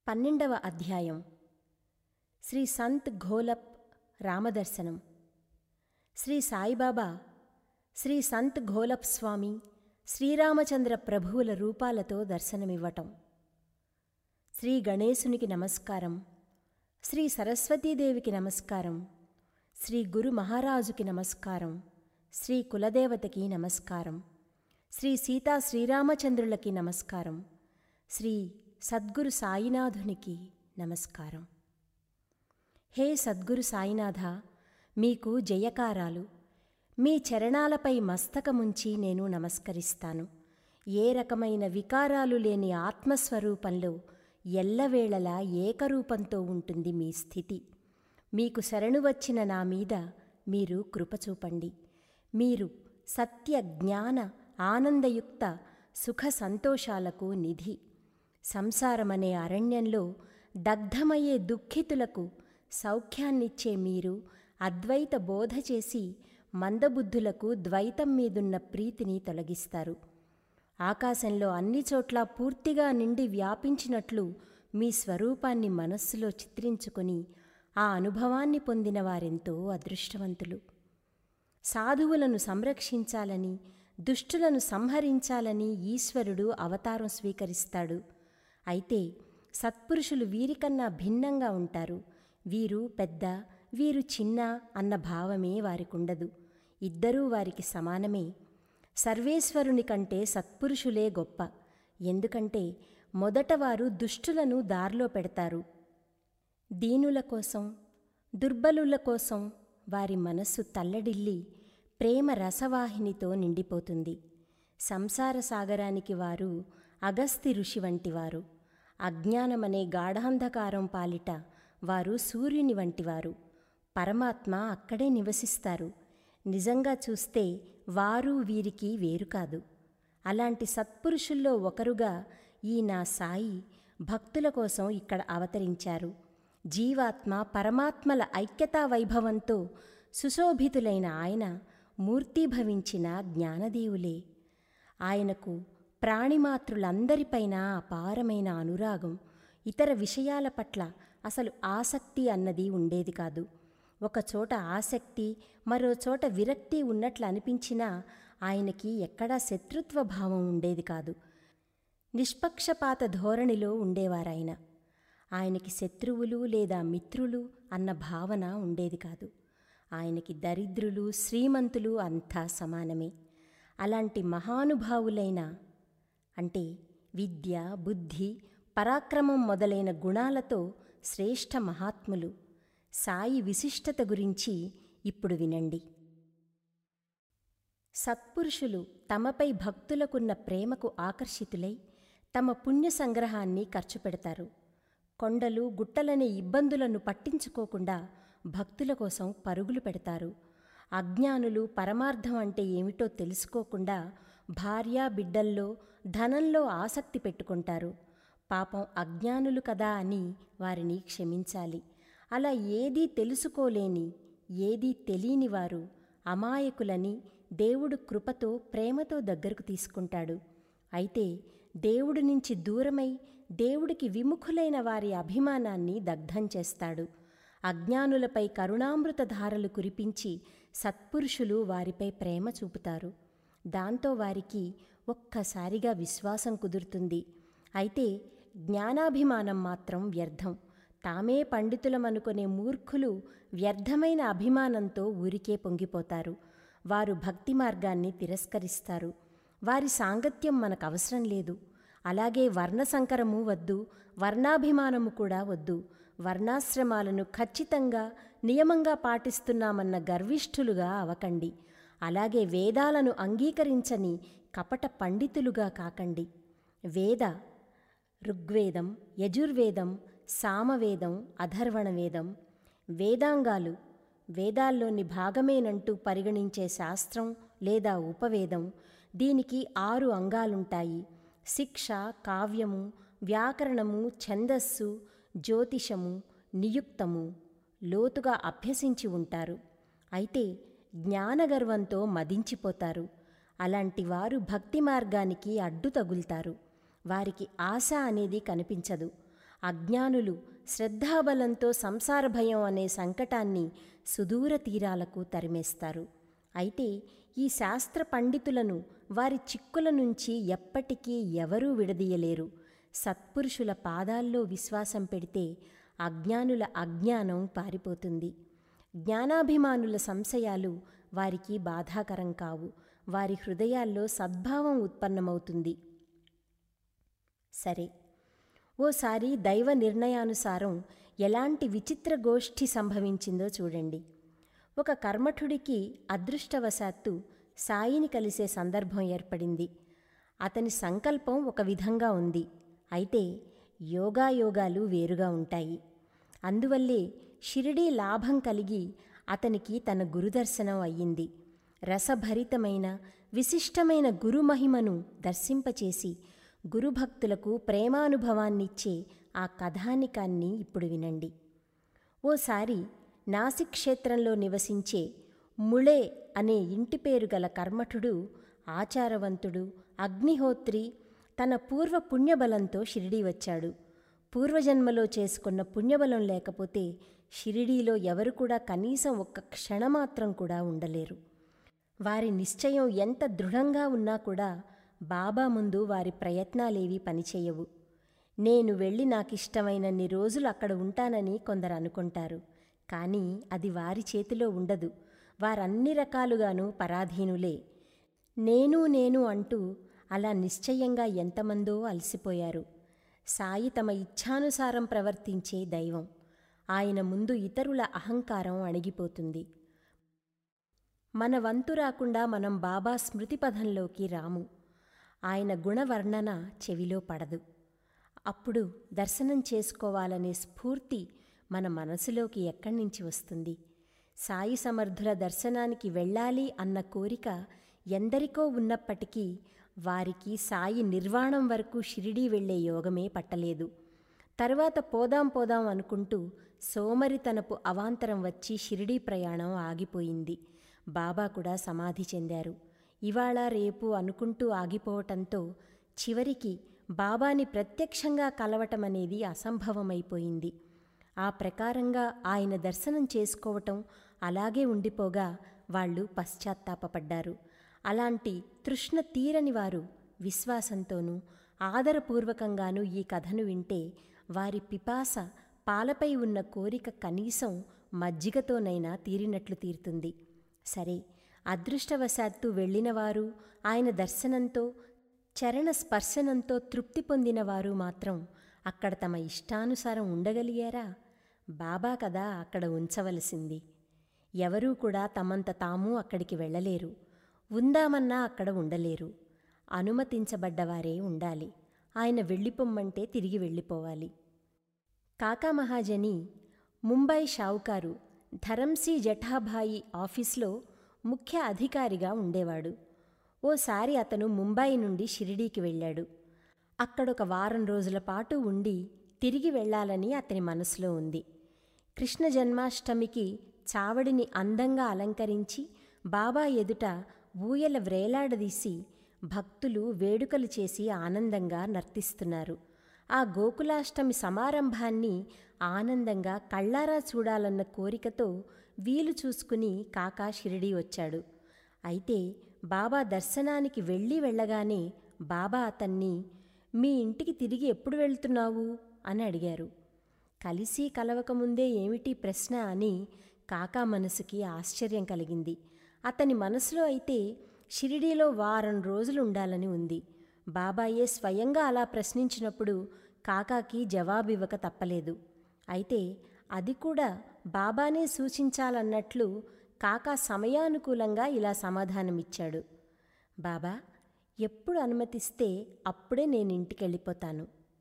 పన్నెండవ అధ్యాయం శ్రీ సంత్ ఘోలప్ రామదర్శనం శ్రీ సాయిబాబా శ్రీ సంత్ ఘోలప్ స్వామి శ్రీరామచంద్ర ప్రభువుల రూపాలతో దర్శనమివ్వటం శ్రీ గణేశునికి నమస్కారం శ్రీ సరస్వతీదేవికి నమస్కారం శ్రీ గురు మహారాజుకి నమస్కారం శ్రీ కులదేవతకి నమస్కారం శ్రీ సీతా శ్రీరామచంద్రులకి నమస్కారం శ్రీ సద్గురు సాయినాథునికి నమస్కారం హే సద్గురు సాయినాథ మీకు జయకారాలు మీ చరణాలపై మస్తకముంచి నేను నమస్కరిస్తాను ఏ రకమైన వికారాలు లేని ఆత్మస్వరూపంలో ఎల్లవేళలా ఏకరూపంతో ఉంటుంది మీ స్థితి మీకు శరణు వచ్చిన నా మీద మీరు కృపచూపండి మీరు సత్య జ్ఞాన ఆనందయుక్త సుఖ సంతోషాలకు నిధి సంసారమనే అరణ్యంలో దగ్ధమయ్యే దుఃఖితులకు సౌఖ్యాన్నిచ్చే మీరు అద్వైత బోధ చేసి మందబుద్ధులకు ద్వైతం మీదున్న ప్రీతిని తొలగిస్తారు ఆకాశంలో అన్ని చోట్ల పూర్తిగా నిండి వ్యాపించినట్లు మీ స్వరూపాన్ని మనస్సులో చిత్రించుకొని ఆ అనుభవాన్ని పొందిన వారెంతో అదృష్టవంతులు సాధువులను సంరక్షించాలని దుష్టులను సంహరించాలని ఈశ్వరుడు అవతారం స్వీకరిస్తాడు అయితే సత్పురుషులు వీరికన్నా భిన్నంగా ఉంటారు వీరు పెద్ద వీరు చిన్న అన్న భావమే వారికుండదు ఇద్దరూ వారికి సమానమే సర్వేశ్వరుని కంటే సత్పురుషులే గొప్ప ఎందుకంటే మొదట వారు దుష్టులను దారిలో పెడతారు దీనుల కోసం దుర్బలుల కోసం వారి మనస్సు తల్లడిల్లి ప్రేమ రసవాహినితో నిండిపోతుంది సంసార సాగరానికి వారు అగస్తి ఋషి వంటివారు అజ్ఞానమనే గాఢాంధకారం పాలిట వారు సూర్యుని వంటివారు పరమాత్మ అక్కడే నివసిస్తారు నిజంగా చూస్తే వారు వీరికి వేరు కాదు అలాంటి సత్పురుషుల్లో ఒకరుగా ఈ నా సాయి భక్తుల కోసం ఇక్కడ అవతరించారు జీవాత్మ పరమాత్మల ఐక్యతా వైభవంతో సుశోభితులైన ఆయన మూర్తీభవించిన జ్ఞానదేవులే ఆయనకు ప్రాణిమాతృలందరిపైన అపారమైన అనురాగం ఇతర విషయాల పట్ల అసలు ఆసక్తి అన్నది ఉండేది కాదు ఒకచోట ఆసక్తి మరో చోట విరక్తి ఉన్నట్లు అనిపించినా ఆయనకి ఎక్కడా శత్రుత్వ భావం ఉండేది కాదు నిష్పక్షపాత ధోరణిలో ఉండేవారాయన ఆయనకి శత్రువులు లేదా మిత్రులు అన్న భావన ఉండేది కాదు ఆయనకి దరిద్రులు శ్రీమంతులు అంతా సమానమే అలాంటి మహానుభావులైన అంటే విద్య బుద్ధి పరాక్రమం మొదలైన గుణాలతో శ్రేష్ఠ మహాత్ములు సాయి విశిష్టత గురించి ఇప్పుడు వినండి సత్పురుషులు తమపై భక్తులకున్న ప్రేమకు ఆకర్షితులై తమ పుణ్య సంగ్రహాన్ని ఖర్చు పెడతారు కొండలు గుట్టలనే ఇబ్బందులను పట్టించుకోకుండా భక్తుల కోసం పరుగులు పెడతారు అజ్ఞానులు పరమార్థం అంటే ఏమిటో తెలుసుకోకుండా భార్య బిడ్డల్లో ధనంలో ఆసక్తి పెట్టుకుంటారు పాపం అజ్ఞానులు కదా అని వారిని క్షమించాలి అలా ఏదీ తెలుసుకోలేని ఏదీ తెలియని వారు అమాయకులని దేవుడు కృపతో ప్రేమతో దగ్గరకు తీసుకుంటాడు అయితే దేవుడి నుంచి దూరమై దేవుడికి విముఖులైన వారి అభిమానాన్ని దగ్ధం చేస్తాడు అజ్ఞానులపై కరుణామృత ధారలు కురిపించి సత్పురుషులు వారిపై ప్రేమ చూపుతారు దాంతో వారికి ఒక్కసారిగా విశ్వాసం కుదురుతుంది అయితే జ్ఞానాభిమానం మాత్రం వ్యర్థం తామే పండితులమనుకునే మూర్ఖులు వ్యర్థమైన అభిమానంతో ఊరికే పొంగిపోతారు వారు భక్తి మార్గాన్ని తిరస్కరిస్తారు వారి సాంగత్యం మనకు అవసరం లేదు అలాగే వర్ణ సంకరము వద్దు వర్ణాభిమానము కూడా వద్దు వర్ణాశ్రమాలను ఖచ్చితంగా నియమంగా పాటిస్తున్నామన్న గర్విష్ఠులుగా అవకండి అలాగే వేదాలను అంగీకరించని కపట పండితులుగా కాకండి వేద ఋగ్వేదం యజుర్వేదం సామవేదం అధర్వణ వేదం వేదాంగాలు వేదాల్లోని భాగమేనంటూ పరిగణించే శాస్త్రం లేదా ఉపవేదం దీనికి ఆరు అంగాలుంటాయి శిక్ష కావ్యము వ్యాకరణము ఛందస్సు జ్యోతిషము నియుక్తము లోతుగా అభ్యసించి ఉంటారు అయితే జ్ఞానగర్వంతో మదించిపోతారు అలాంటి వారు భక్తి మార్గానికి అడ్డు తగులుతారు వారికి ఆశ అనేది కనిపించదు అజ్ఞానులు శ్రద్ధాబలంతో సంసార భయం అనే సంకటాన్ని సుదూర తీరాలకు తరిమేస్తారు అయితే ఈ శాస్త్ర పండితులను వారి చిక్కుల నుంచి ఎప్పటికీ ఎవరూ విడదీయలేరు సత్పురుషుల పాదాల్లో విశ్వాసం పెడితే అజ్ఞానుల అజ్ఞానం పారిపోతుంది జ్ఞానాభిమానుల సంశయాలు వారికి బాధాకరం కావు వారి హృదయాల్లో సద్భావం ఉత్పన్నమవుతుంది సరే ఓసారి దైవ నిర్ణయానుసారం ఎలాంటి విచిత్ర గోష్ఠి సంభవించిందో చూడండి ఒక కర్మఠుడికి అదృష్టవశాత్తు సాయిని కలిసే సందర్భం ఏర్పడింది అతని సంకల్పం ఒక విధంగా ఉంది అయితే యోగాయోగాలు వేరుగా ఉంటాయి అందువల్లే షిరిడీ లాభం కలిగి అతనికి తన గురుదర్శనం అయ్యింది రసభరితమైన విశిష్టమైన గురుమహిమను దర్శింపచేసి గురుభక్తులకు ప్రేమానుభవాన్నిచ్చే ఆ కథానికాన్ని ఇప్పుడు వినండి ఓసారి నాసిక్ క్షేత్రంలో నివసించే ముళే అనే ఇంటి పేరు గల కర్మఠుడు ఆచారవంతుడు అగ్నిహోత్రి తన పూర్వ పుణ్యబలంతో షిరిడీ వచ్చాడు పూర్వజన్మలో చేసుకున్న పుణ్యబలం లేకపోతే షిరిడీలో ఎవరు కూడా కనీసం ఒక్క క్షణమాత్రం కూడా ఉండలేరు వారి నిశ్చయం ఎంత దృఢంగా ఉన్నా కూడా బాబా ముందు వారి ప్రయత్నాలేవీ పనిచేయవు నేను వెళ్ళి నాకిష్టమైనన్ని రోజులు అక్కడ ఉంటానని కొందరు అనుకుంటారు కానీ అది వారి చేతిలో ఉండదు వారన్ని రకాలుగాను పరాధీనులే నేను నేను అంటూ అలా నిశ్చయంగా ఎంతమందో అలసిపోయారు సాయి తమ ఇచ్ఛానుసారం ప్రవర్తించే దైవం ఆయన ముందు ఇతరుల అహంకారం అణిగిపోతుంది మన వంతు రాకుండా మనం బాబా స్మృతిపథంలోకి రాము ఆయన గుణవర్ణన చెవిలో పడదు అప్పుడు దర్శనం చేసుకోవాలనే స్ఫూర్తి మన మనసులోకి ఎక్కడి నుంచి వస్తుంది సాయి సమర్థుల దర్శనానికి వెళ్ళాలి అన్న కోరిక ఎందరికో ఉన్నప్పటికీ వారికి సాయి నిర్వాణం వరకు షిరిడీ వెళ్లే యోగమే పట్టలేదు తరువాత పోదాం పోదాం అనుకుంటూ సోమరితనపు అవాంతరం వచ్చి షిరిడీ ప్రయాణం ఆగిపోయింది బాబా కూడా సమాధి చెందారు ఇవాళ రేపు అనుకుంటూ ఆగిపోవటంతో చివరికి బాబాని ప్రత్యక్షంగా కలవటం అనేది అసంభవమైపోయింది ఆ ప్రకారంగా ఆయన దర్శనం చేసుకోవటం అలాగే ఉండిపోగా వాళ్ళు పశ్చాత్తాపపడ్డారు అలాంటి తృష్ణ తీరని వారు విశ్వాసంతోనూ ఆదరపూర్వకంగానూ ఈ కథను వింటే వారి పిపాస పాలపై ఉన్న కోరిక కనీసం మజ్జిగతోనైనా తీరినట్లు తీరుతుంది సరే అదృష్టవశాత్తు వెళ్ళినవారు ఆయన దర్శనంతో చరణ స్పర్శనంతో తృప్తి పొందినవారు మాత్రం అక్కడ తమ ఇష్టానుసారం ఉండగలిగారా బాబా కదా అక్కడ ఉంచవలసింది ఎవరూ కూడా తమంత తాము అక్కడికి వెళ్ళలేరు ఉందామన్నా అక్కడ ఉండలేరు అనుమతించబడ్డవారే ఉండాలి ఆయన వెళ్ళిపోమ్మంటే తిరిగి వెళ్ళిపోవాలి కాకా మహాజని ముంబై షావుకారు ధరంసి జఠాభాయి ఆఫీస్లో ముఖ్య అధికారిగా ఉండేవాడు ఓసారి అతను ముంబై నుండి షిరిడీకి వెళ్ళాడు అక్కడొక వారం రోజుల పాటు ఉండి తిరిగి వెళ్ళాలని అతని మనసులో ఉంది కృష్ణ జన్మాష్టమికి చావడిని అందంగా అలంకరించి బాబా ఎదుట ఊయల వ్రేలాడదీసి భక్తులు వేడుకలు చేసి ఆనందంగా నర్తిస్తున్నారు ఆ గోకులాష్టమి సమారంభాన్ని ఆనందంగా కళ్ళారా చూడాలన్న కోరికతో వీలు చూసుకుని కాకా షిరిడీ వచ్చాడు అయితే బాబా దర్శనానికి వెళ్ళి వెళ్ళగానే బాబా అతన్ని మీ ఇంటికి తిరిగి ఎప్పుడు వెళ్తున్నావు అని అడిగారు కలిసి కలవకముందే ఏమిటి ప్రశ్న అని కాకా మనసుకి ఆశ్చర్యం కలిగింది అతని మనసులో అయితే షిరిడీలో వారం రోజులు ఉండాలని ఉంది బాబాయే స్వయంగా అలా ప్రశ్నించినప్పుడు కాకాకి జవాబివ్వక తప్పలేదు అయితే అది కూడా బాబానే సూచించాలన్నట్లు కాకా సమయానుకూలంగా ఇలా సమాధానమిచ్చాడు బాబా ఎప్పుడు అనుమతిస్తే అప్పుడే నేను ఇంటికి వెళ్ళిపోతాను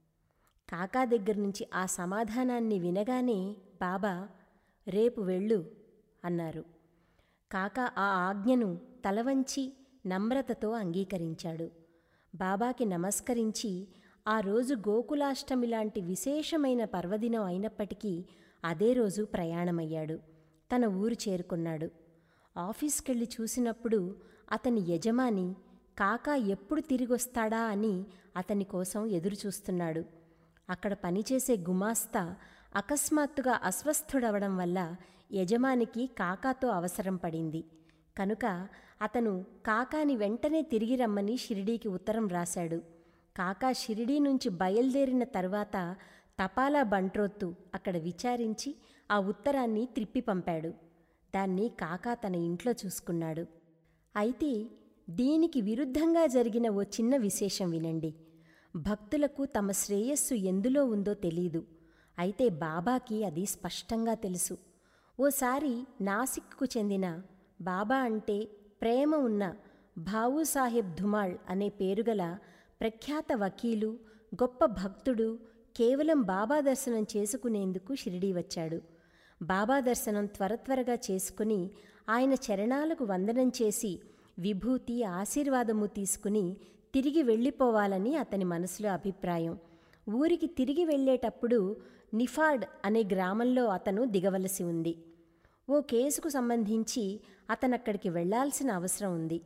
కాకా దగ్గర నుంచి ఆ సమాధానాన్ని వినగానే బాబా రేపు వెళ్ళు అన్నారు కాకా ఆ ఆజ్ఞను తలవంచి నమ్రతతో అంగీకరించాడు బాబాకి నమస్కరించి ఆ రోజు గోకులాష్టమి లాంటి విశేషమైన పర్వదినం అయినప్పటికీ అదే రోజు ప్రయాణమయ్యాడు తన ఊరు చేరుకున్నాడు ఆఫీస్కెళ్ళి చూసినప్పుడు అతని యజమాని కాకా ఎప్పుడు తిరిగొస్తాడా అని అతని కోసం ఎదురుచూస్తున్నాడు అక్కడ పనిచేసే గుమాస్తా అకస్మాత్తుగా అస్వస్థుడవడం వల్ల యజమానికి కాకాతో అవసరం పడింది కనుక అతను కాకాని వెంటనే తిరిగి రమ్మని షిరిడీకి ఉత్తరం రాశాడు కాకా షిరిడీ నుంచి బయలుదేరిన తర్వాత తపాలా బంట్రోత్తు అక్కడ విచారించి ఆ ఉత్తరాన్ని త్రిప్పి పంపాడు దాన్ని కాకా తన ఇంట్లో చూసుకున్నాడు అయితే దీనికి విరుద్ధంగా జరిగిన ఓ చిన్న విశేషం వినండి భక్తులకు తమ శ్రేయస్సు ఎందులో ఉందో తెలీదు అయితే బాబాకి అది స్పష్టంగా తెలుసు ఓసారి నాసిక్కు చెందిన బాబా అంటే ప్రేమ ఉన్న భావు సాహెబ్ ధుమాళ్ అనే పేరుగల ప్రఖ్యాత వకీలు గొప్ప భక్తుడు కేవలం బాబా దర్శనం చేసుకునేందుకు షిరిడీ వచ్చాడు బాబా దర్శనం త్వర త్వరగా చేసుకుని ఆయన చరణాలకు వందనం చేసి విభూతి ఆశీర్వాదము తీసుకుని తిరిగి వెళ్ళిపోవాలని అతని మనసులో అభిప్రాయం ఊరికి తిరిగి వెళ్ళేటప్పుడు నిఫాడ్ అనే గ్రామంలో అతను దిగవలసి ఉంది ఓ కేసుకు సంబంధించి అతనక్కడికి వెళ్లాల్సిన అవసరం ఉంది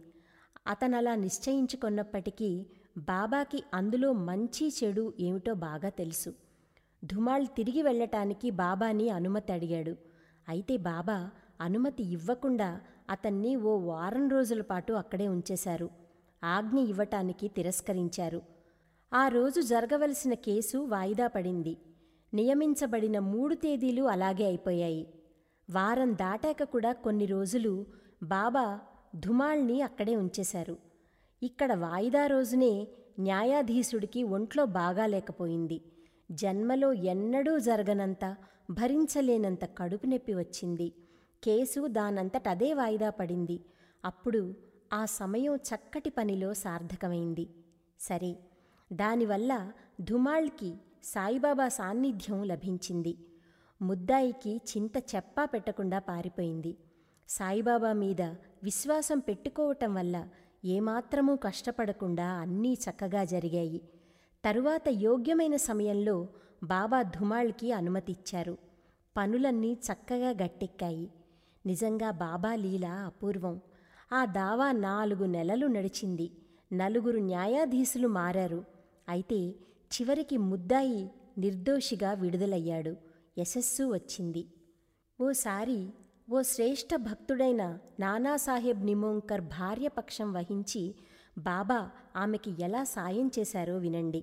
అతనలా నిశ్చయించుకున్నప్పటికీ బాబాకి అందులో మంచి చెడు ఏమిటో బాగా తెలుసు ధుమాళ్ తిరిగి వెళ్ళటానికి బాబాని అనుమతి అడిగాడు అయితే బాబా అనుమతి ఇవ్వకుండా అతన్ని ఓ వారం రోజుల పాటు అక్కడే ఉంచేశారు ఆజ్ఞ ఇవ్వటానికి తిరస్కరించారు ఆ రోజు జరగవలసిన కేసు వాయిదా పడింది నియమించబడిన మూడు తేదీలు అలాగే అయిపోయాయి వారం దాటాక కూడా కొన్ని రోజులు బాబా ధుమాళ్ని అక్కడే ఉంచేశారు ఇక్కడ వాయిదా రోజునే న్యాయాధీశుడికి ఒంట్లో బాగాలేకపోయింది జన్మలో ఎన్నడూ జరగనంత భరించలేనంత కడుపు నొప్పి వచ్చింది కేసు దానంతటదే వాయిదా పడింది అప్పుడు ఆ సమయం చక్కటి పనిలో సార్థకమైంది సరే దానివల్ల ధుమాళ్కి సాయిబాబా సాన్నిధ్యం లభించింది ముద్దాయికి చింత చెప్పా పెట్టకుండా పారిపోయింది సాయిబాబా మీద విశ్వాసం పెట్టుకోవటం వల్ల ఏమాత్రమూ కష్టపడకుండా అన్నీ చక్కగా జరిగాయి తరువాత యోగ్యమైన సమయంలో బాబా ధుమాళ్కి అనుమతిచ్చారు పనులన్నీ చక్కగా గట్టెక్కాయి నిజంగా బాబా లీల అపూర్వం ఆ దావా నాలుగు నెలలు నడిచింది నలుగురు న్యాయాధీశులు మారారు అయితే చివరికి ముద్దాయి నిర్దోషిగా విడుదలయ్యాడు యశస్సు వచ్చింది ఓసారి ఓ శ్రేష్ఠ భక్తుడైన నానాసాహెబ్ నిమోంకర్ భార్య పక్షం వహించి బాబా ఆమెకి ఎలా సాయం చేశారో వినండి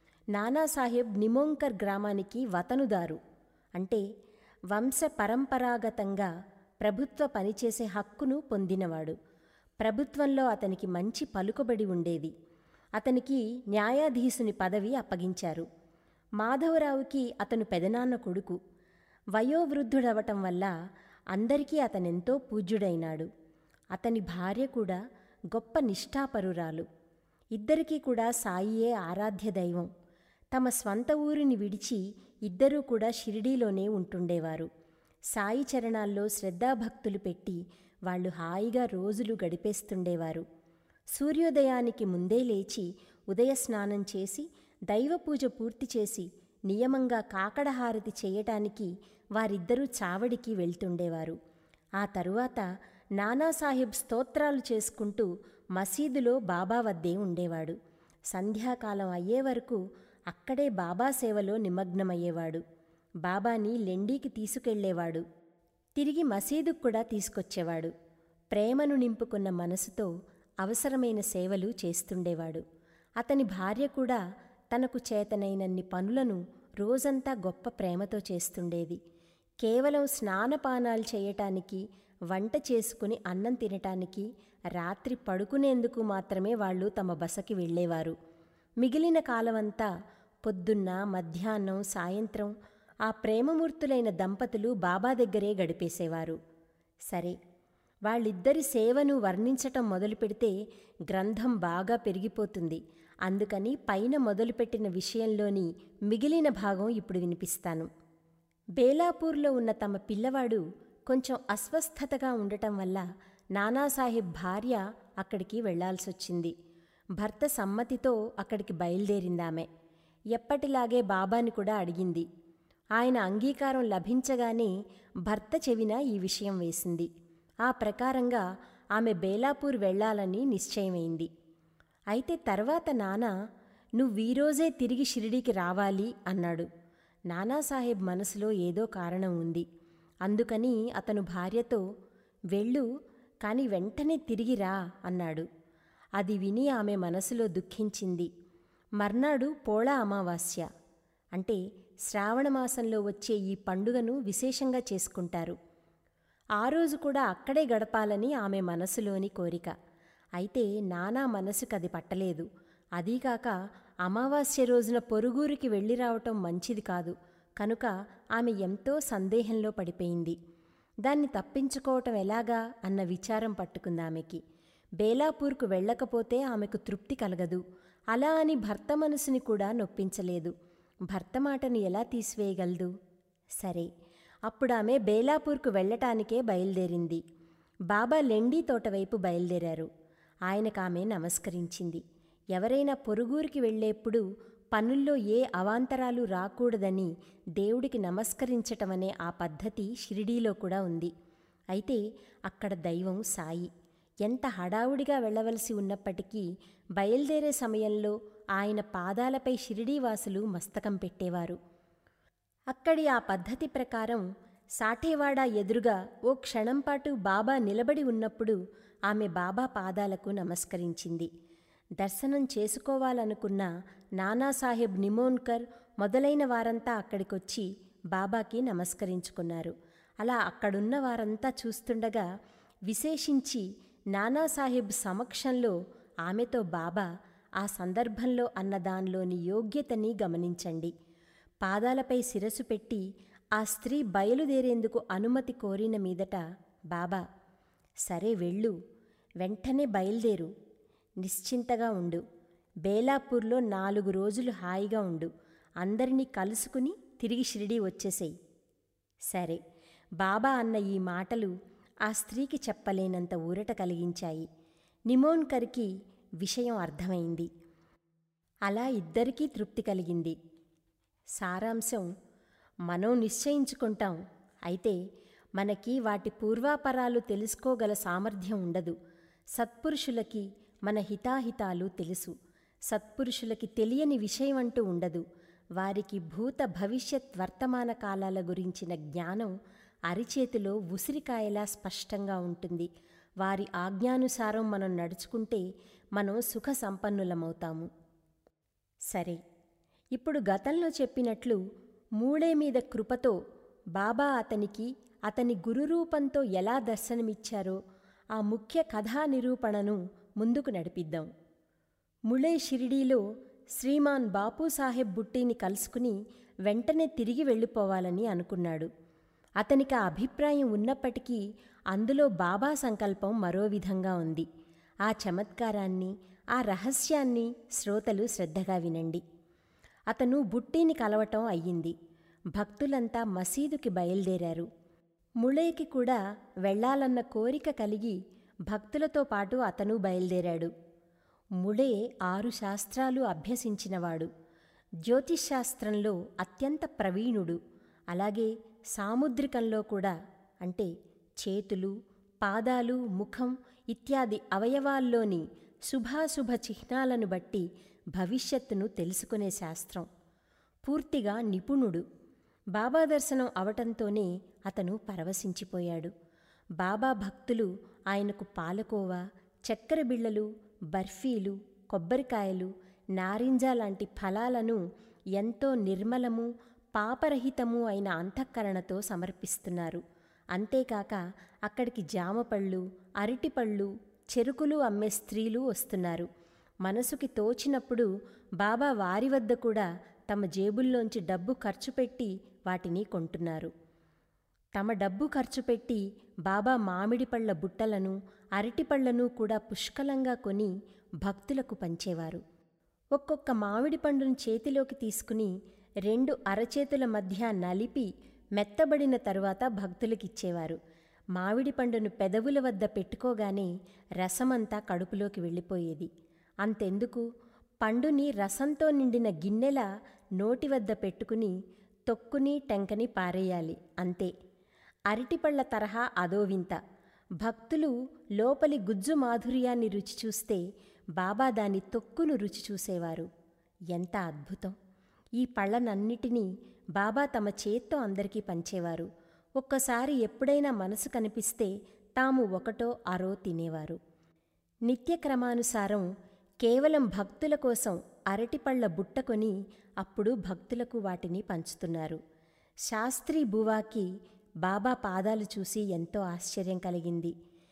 నానాసాహెబ్ నిమోంకర్ గ్రామానికి వతనుదారు అంటే వంశ పరంపరాగతంగా ప్రభుత్వ పనిచేసే హక్కును పొందినవాడు ప్రభుత్వంలో అతనికి మంచి పలుకుబడి ఉండేది అతనికి న్యాయాధీశుని పదవి అప్పగించారు మాధవరావుకి అతను పెదనాన్న కొడుకు వయోవృద్ధుడవటం వల్ల అందరికీ అతనెంతో పూజ్యుడైనాడు అతని భార్య కూడా గొప్ప నిష్ఠాపరురాలు ఇద్దరికీ కూడా సాయియే ఆరాధ్య దైవం తమ స్వంత ఊరిని విడిచి ఇద్దరూ కూడా షిరిడీలోనే ఉంటుండేవారు సాయి చరణాల్లో శ్రద్ధాభక్తులు పెట్టి వాళ్ళు హాయిగా రోజులు గడిపేస్తుండేవారు సూర్యోదయానికి ముందే లేచి ఉదయ స్నానం చేసి దైవపూజ పూర్తి చేసి నియమంగా కాకడహారతి చేయటానికి వారిద్దరూ చావడికి వెళ్తుండేవారు ఆ తరువాత నానాసాహెబ్ స్తోత్రాలు చేసుకుంటూ మసీదులో బాబా వద్దే ఉండేవాడు సంధ్యాకాలం అయ్యే వరకు అక్కడే బాబా సేవలో నిమగ్నమయ్యేవాడు బాబాని లెండీకి తీసుకెళ్లేవాడు తిరిగి మసీదుకు కూడా తీసుకొచ్చేవాడు ప్రేమను నింపుకున్న మనసుతో అవసరమైన సేవలు చేస్తుండేవాడు అతని భార్య కూడా తనకు చేతనైనన్ని పనులను రోజంతా గొప్ప ప్రేమతో చేస్తుండేది కేవలం స్నానపానాలు చేయటానికి వంట చేసుకుని అన్నం తినటానికి రాత్రి పడుకునేందుకు మాత్రమే వాళ్ళు తమ బసకి వెళ్ళేవారు మిగిలిన కాలమంతా పొద్దున్న మధ్యాహ్నం సాయంత్రం ఆ ప్రేమమూర్తులైన దంపతులు బాబా దగ్గరే గడిపేసేవారు సరే వాళ్ళిద్దరి సేవను వర్ణించటం మొదలుపెడితే గ్రంథం బాగా పెరిగిపోతుంది అందుకని పైన మొదలుపెట్టిన విషయంలోని మిగిలిన భాగం ఇప్పుడు వినిపిస్తాను బేలాపూర్లో ఉన్న తమ పిల్లవాడు కొంచెం అస్వస్థతగా ఉండటం వల్ల నానాసాహెబ్ భార్య అక్కడికి వెళ్లాల్సొచ్చింది భర్త సమ్మతితో అక్కడికి బయలుదేరిందామె ఎప్పటిలాగే బాబాని కూడా అడిగింది ఆయన అంగీకారం లభించగానే భర్త చెవిన ఈ విషయం వేసింది ఆ ప్రకారంగా ఆమె బేలాపూర్ వెళ్లాలని నిశ్చయమైంది అయితే తర్వాత నాన్న నువ్వీరోజే తిరిగి షిరిడీకి రావాలి అన్నాడు నానాసాహెబ్ మనసులో ఏదో కారణం ఉంది అందుకని అతను భార్యతో వెళ్ళు కాని వెంటనే తిరిగి రా అన్నాడు అది విని ఆమె మనసులో దుఃఖించింది మర్నాడు పోళా అమావాస్య అంటే శ్రావణమాసంలో వచ్చే ఈ పండుగను విశేషంగా చేసుకుంటారు ఆ రోజు కూడా అక్కడే గడపాలని ఆమె మనసులోని కోరిక అయితే నానా మనసుకది పట్టలేదు అదీకాక అమావాస్య రోజున పొరుగురికి వెళ్ళి రావటం మంచిది కాదు కనుక ఆమె ఎంతో సందేహంలో పడిపోయింది దాన్ని తప్పించుకోవటం ఎలాగా అన్న విచారం పట్టుకుందామెకి బేలాపూర్కు వెళ్ళకపోతే ఆమెకు తృప్తి కలగదు అలా అని భర్త మనసుని కూడా నొప్పించలేదు భర్త మాటను ఎలా తీసివేయగలదు సరే అప్పుడు ఆమె బేలాపూర్కు వెళ్ళటానికే బయలుదేరింది బాబా లెండీ తోట వైపు బయలుదేరారు ఆయనకామె నమస్కరించింది ఎవరైనా పొరుగురికి వెళ్ళేప్పుడు పనుల్లో ఏ అవాంతరాలు రాకూడదని దేవుడికి నమస్కరించటమనే ఆ పద్ధతి షిరిడీలో కూడా ఉంది అయితే అక్కడ దైవం సాయి ఎంత హడావుడిగా వెళ్ళవలసి ఉన్నప్పటికీ బయలుదేరే సమయంలో ఆయన పాదాలపై షిరిడీవాసులు మస్తకం పెట్టేవారు అక్కడి ఆ పద్ధతి ప్రకారం సాఠేవాడ ఎదురుగా ఓ క్షణంపాటు బాబా నిలబడి ఉన్నప్పుడు ఆమె బాబా పాదాలకు నమస్కరించింది దర్శనం చేసుకోవాలనుకున్న నానాసాహెబ్ నిమోన్కర్ మొదలైన వారంతా అక్కడికొచ్చి బాబాకి నమస్కరించుకున్నారు అలా అక్కడున్న వారంతా చూస్తుండగా విశేషించి నానాసాహెబ్ సమక్షంలో ఆమెతో బాబా ఆ సందర్భంలో అన్న దానిలోని యోగ్యతని గమనించండి పాదాలపై శిరసు పెట్టి ఆ స్త్రీ బయలుదేరేందుకు అనుమతి కోరిన మీదట బాబా సరే వెళ్ళు వెంటనే బయలుదేరు నిశ్చింతగా ఉండు బేలాపూర్లో నాలుగు రోజులు హాయిగా ఉండు అందరినీ కలుసుకుని తిరిగి షిరిడీ వచ్చేసేయి సరే బాబా అన్న ఈ మాటలు ఆ స్త్రీకి చెప్పలేనంత ఊరట కలిగించాయి నిమోన్కర్కి విషయం అర్థమైంది అలా ఇద్దరికీ తృప్తి కలిగింది సారాంశం మనం నిశ్చయించుకుంటాం అయితే మనకి వాటి పూర్వాపరాలు తెలుసుకోగల సామర్థ్యం ఉండదు సత్పురుషులకి మన హితాహితాలు తెలుసు సత్పురుషులకి తెలియని విషయం అంటూ ఉండదు వారికి భూత భవిష్యత్ వర్తమాన కాలాల గురించిన జ్ఞానం అరిచేతిలో ఉసిరికాయలా స్పష్టంగా ఉంటుంది వారి ఆజ్ఞానుసారం మనం నడుచుకుంటే మనం సుఖ సంపన్నులమవుతాము సరే ఇప్పుడు గతంలో చెప్పినట్లు మూడే మీద కృపతో బాబా అతనికి అతని గురురూపంతో ఎలా దర్శనమిచ్చారో ఆ ముఖ్య కథా నిరూపణను ముందుకు నడిపిద్దాం ముళే షిరిడీలో శ్రీమాన్ బాపూసాహెబ్ బుట్టీని కలుసుకుని వెంటనే తిరిగి వెళ్ళిపోవాలని అనుకున్నాడు అతనికి ఆ అభిప్రాయం ఉన్నప్పటికీ అందులో బాబా సంకల్పం మరో విధంగా ఉంది ఆ చమత్కారాన్ని ఆ రహస్యాన్ని శ్రోతలు శ్రద్ధగా వినండి అతను బుట్టీని కలవటం అయ్యింది భక్తులంతా మసీదుకి బయలుదేరారు ముళేకి కూడా వెళ్ళాలన్న కోరిక కలిగి భక్తులతో పాటు అతను బయలుదేరాడు ముళే ఆరు శాస్త్రాలు అభ్యసించినవాడు జ్యోతిష్శాస్త్రంలో అత్యంత ప్రవీణుడు అలాగే సాముద్రికంలో కూడా అంటే చేతులు పాదాలు ముఖం ఇత్యాది అవయవాల్లోని శుభాశుభ చిహ్నాలను బట్టి భవిష్యత్తును తెలుసుకునే శాస్త్రం పూర్తిగా నిపుణుడు బాబా దర్శనం అవటంతోనే అతను పరవశించిపోయాడు బాబా భక్తులు ఆయనకు పాలకోవా చక్కెర బిళ్ళలు బర్ఫీలు కొబ్బరికాయలు నారింజ లాంటి ఫలాలను ఎంతో నిర్మలము పాపరహితము అయిన అంతఃకరణతో సమర్పిస్తున్నారు అంతేకాక అక్కడికి జామపళ్ళు అరటిపళ్ళు చెరుకులు అమ్మే స్త్రీలు వస్తున్నారు మనసుకి తోచినప్పుడు బాబా వారి వద్ద కూడా తమ జేబుల్లోంచి డబ్బు ఖర్చు పెట్టి వాటిని కొంటున్నారు తమ డబ్బు ఖర్చు పెట్టి బాబా మామిడి పళ్ళ బుట్టలను అరటిపళ్లను కూడా పుష్కలంగా కొని భక్తులకు పంచేవారు ఒక్కొక్క మామిడి పండును చేతిలోకి తీసుకుని రెండు అరచేతుల మధ్య నలిపి మెత్తబడిన తరువాత భక్తులకిచ్చేవారు మామిడి పండును పెదవుల వద్ద పెట్టుకోగానే రసమంతా కడుపులోకి వెళ్ళిపోయేది అంతెందుకు పండుని రసంతో నిండిన గిన్నెల నోటి వద్ద పెట్టుకుని తొక్కుని టెంకని పారేయాలి అంతే అరటిపళ్ల తరహా అదో వింత భక్తులు లోపలి గుజ్జు మాధుర్యాన్ని రుచి చూస్తే బాబా దాని తొక్కును రుచి చూసేవారు ఎంత అద్భుతం ఈ పళ్ళనన్నిటినీ బాబా తమ చేత్తో అందరికీ పంచేవారు ఒక్కసారి ఎప్పుడైనా మనసు కనిపిస్తే తాము ఒకటో అరో తినేవారు నిత్యక్రమానుసారం కేవలం భక్తుల కోసం అరటిపళ్ళ బుట్ట కొని అప్పుడు భక్తులకు వాటిని పంచుతున్నారు శాస్త్రి బువాకి బాబా పాదాలు చూసి ఎంతో ఆశ్చర్యం కలిగింది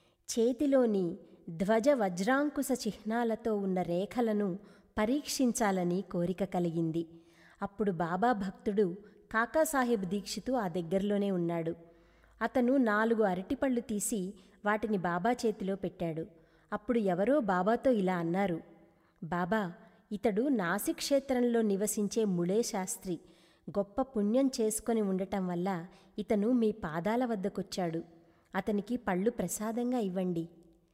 చేతిలోని ధ్వజ వజ్రాంకుశ చిహ్నాలతో ఉన్న రేఖలను పరీక్షించాలని కోరిక కలిగింది అప్పుడు బాబా భక్తుడు కాకాసాహెబ్ దీక్షితు ఆ దగ్గరలోనే ఉన్నాడు అతను నాలుగు అరటిపళ్ళు తీసి వాటిని బాబా చేతిలో పెట్టాడు అప్పుడు ఎవరో బాబాతో ఇలా అన్నారు బాబా ఇతడు నాసిక్ క్షేత్రంలో నివసించే ముళే శాస్త్రి గొప్ప పుణ్యం చేసుకొని ఉండటం వల్ల ఇతను మీ పాదాల వద్దకొచ్చాడు అతనికి పళ్ళు ప్రసాదంగా ఇవ్వండి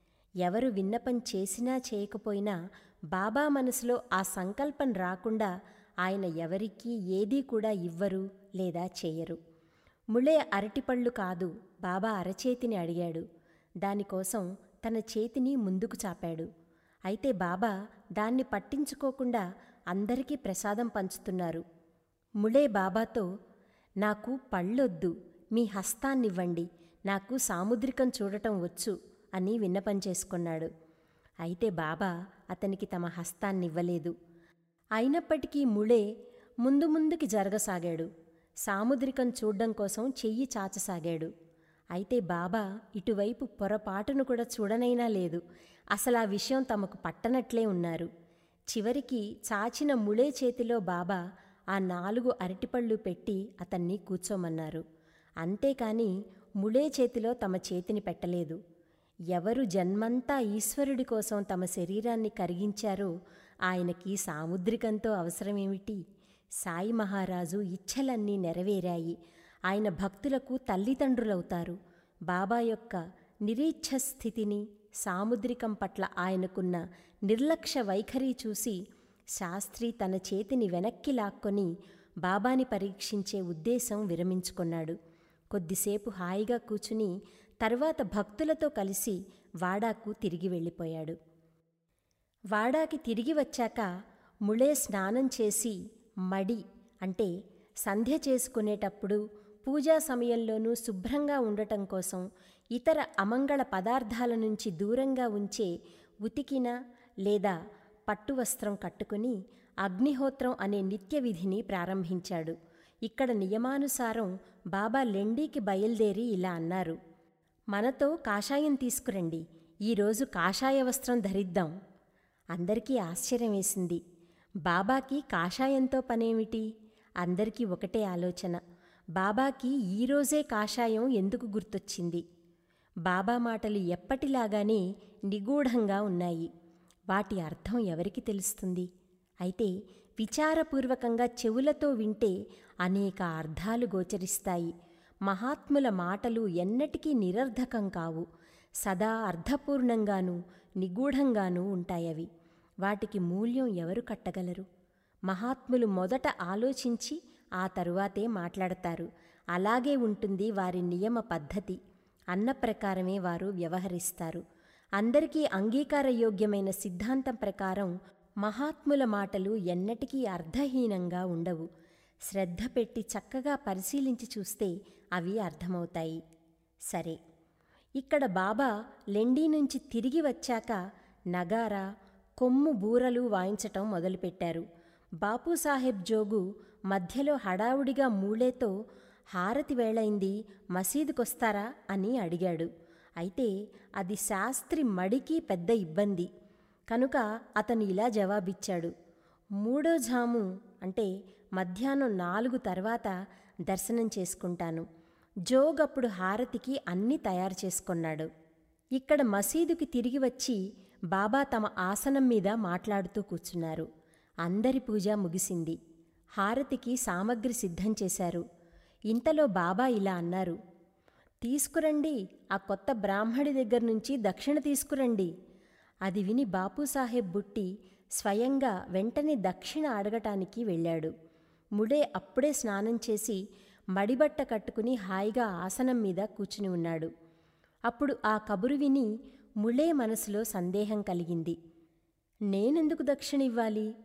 ఎవరు విన్నపం చేసినా చేయకపోయినా బాబా మనసులో ఆ సంకల్పం రాకుండా ఆయన ఎవరికీ ఏదీ కూడా ఇవ్వరు లేదా చేయరు ముళే అరటిపళ్ళు కాదు బాబా అరచేతిని అడిగాడు దానికోసం తన చేతిని ముందుకు చాపాడు అయితే బాబా దాన్ని పట్టించుకోకుండా అందరికీ ప్రసాదం పంచుతున్నారు ముళే బాబాతో నాకు పళ్ళొద్దు మీ హస్తాన్నివ్వండి నాకు సాముద్రికం చూడటం వచ్చు అని విన్నపం చేసుకున్నాడు అయితే బాబా అతనికి తమ హస్తాన్నివ్వలేదు అయినప్పటికీ ముళే ముందు ముందుకి జరగసాగాడు సాముద్రికం చూడ్డం కోసం చెయ్యి చాచసాగాడు అయితే బాబా ఇటువైపు పొరపాటును కూడా చూడనైనా లేదు అసలు ఆ విషయం తమకు పట్టనట్లే ఉన్నారు చివరికి చాచిన ముళే చేతిలో బాబా ఆ నాలుగు అరటిపళ్ళు పెట్టి అతన్ని కూర్చోమన్నారు అంతేకాని ముళే చేతిలో తమ చేతిని పెట్టలేదు ఎవరు జన్మంతా ఈశ్వరుడి కోసం తమ శరీరాన్ని కరిగించారో ఆయనకి సాముద్రికంతో అవసరమేమిటి సాయి మహారాజు ఇచ్ఛలన్నీ నెరవేరాయి ఆయన భక్తులకు తల్లిదండ్రులవుతారు బాబా యొక్క నిరీచ్ఛ స్థితిని సాముద్రికం పట్ల ఆయనకున్న నిర్లక్ష్య వైఖరి చూసి శాస్త్రి తన చేతిని వెనక్కి లాక్కొని బాబాని పరీక్షించే ఉద్దేశం విరమించుకున్నాడు కొద్దిసేపు హాయిగా కూచుని తర్వాత భక్తులతో కలిసి వాడాకు తిరిగి వెళ్ళిపోయాడు వాడాకి తిరిగి వచ్చాక ముళే స్నానం చేసి మడి అంటే సంధ్య చేసుకునేటప్పుడు పూజా సమయంలోనూ శుభ్రంగా ఉండటం కోసం ఇతర అమంగళ పదార్థాల నుంచి దూరంగా ఉంచే ఉతికిన లేదా పట్టు వస్త్రం కట్టుకుని అగ్నిహోత్రం అనే నిత్య విధిని ప్రారంభించాడు ఇక్కడ నియమానుసారం బాబా లెండీకి బయలుదేరి ఇలా అన్నారు మనతో కాషాయం తీసుకురండి ఈరోజు కాషాయ వస్త్రం ధరిద్దాం అందరికీ ఆశ్చర్యం వేసింది బాబాకి కాషాయంతో పనేమిటి అందరికీ ఒకటే ఆలోచన బాబాకి ఈరోజే కాషాయం ఎందుకు గుర్తొచ్చింది బాబా మాటలు ఎప్పటిలాగానే నిగూఢంగా ఉన్నాయి వాటి అర్థం ఎవరికి తెలుస్తుంది అయితే విచారపూర్వకంగా చెవులతో వింటే అనేక అర్థాలు గోచరిస్తాయి మహాత్ముల మాటలు ఎన్నటికీ నిరర్ధకం కావు సదా అర్థపూర్ణంగానూ నిగూఢంగానూ ఉంటాయవి వాటికి మూల్యం ఎవరు కట్టగలరు మహాత్ములు మొదట ఆలోచించి ఆ తరువాతే మాట్లాడతారు అలాగే ఉంటుంది వారి నియమ పద్ధతి అన్న ప్రకారమే వారు వ్యవహరిస్తారు అందరికీ అంగీకారయోగ్యమైన సిద్ధాంతం ప్రకారం మహాత్ముల మాటలు ఎన్నటికీ అర్థహీనంగా ఉండవు శ్రద్ధ పెట్టి చక్కగా పరిశీలించి చూస్తే అవి అర్థమవుతాయి సరే ఇక్కడ బాబా లెండీ నుంచి తిరిగి వచ్చాక నగారా కొమ్ము బూరలు వాయించటం మొదలుపెట్టారు బాపూసాహెబ్ జోగు మధ్యలో హడావుడిగా మూళేతో హారతి వేళైంది మసీదుకొస్తారా అని అడిగాడు అయితే అది శాస్త్రి మడికి పెద్ద ఇబ్బంది కనుక అతను ఇలా జవాబిచ్చాడు మూడో జాము అంటే మధ్యాహ్నం నాలుగు తర్వాత దర్శనం చేసుకుంటాను జోగ్ అప్పుడు హారతికి అన్నీ తయారు చేసుకున్నాడు ఇక్కడ మసీదుకి తిరిగి వచ్చి బాబా తమ ఆసనం మీద మాట్లాడుతూ కూర్చున్నారు అందరి పూజ ముగిసింది హారతికి సామగ్రి సిద్ధం చేశారు ఇంతలో బాబా ఇలా అన్నారు తీసుకురండి ఆ కొత్త బ్రాహ్మడి దగ్గర నుంచి దక్షిణ తీసుకురండి అది విని బాపూసాహెబ్ బుట్టి స్వయంగా వెంటనే దక్షిణ అడగటానికి వెళ్ళాడు ముడే అప్పుడే స్నానం చేసి మడిబట్ట కట్టుకుని హాయిగా ఆసనం మీద కూర్చుని ఉన్నాడు అప్పుడు ఆ కబురు విని ముళే మనసులో సందేహం కలిగింది నేనెందుకు దక్షిణ ఇవ్వాలి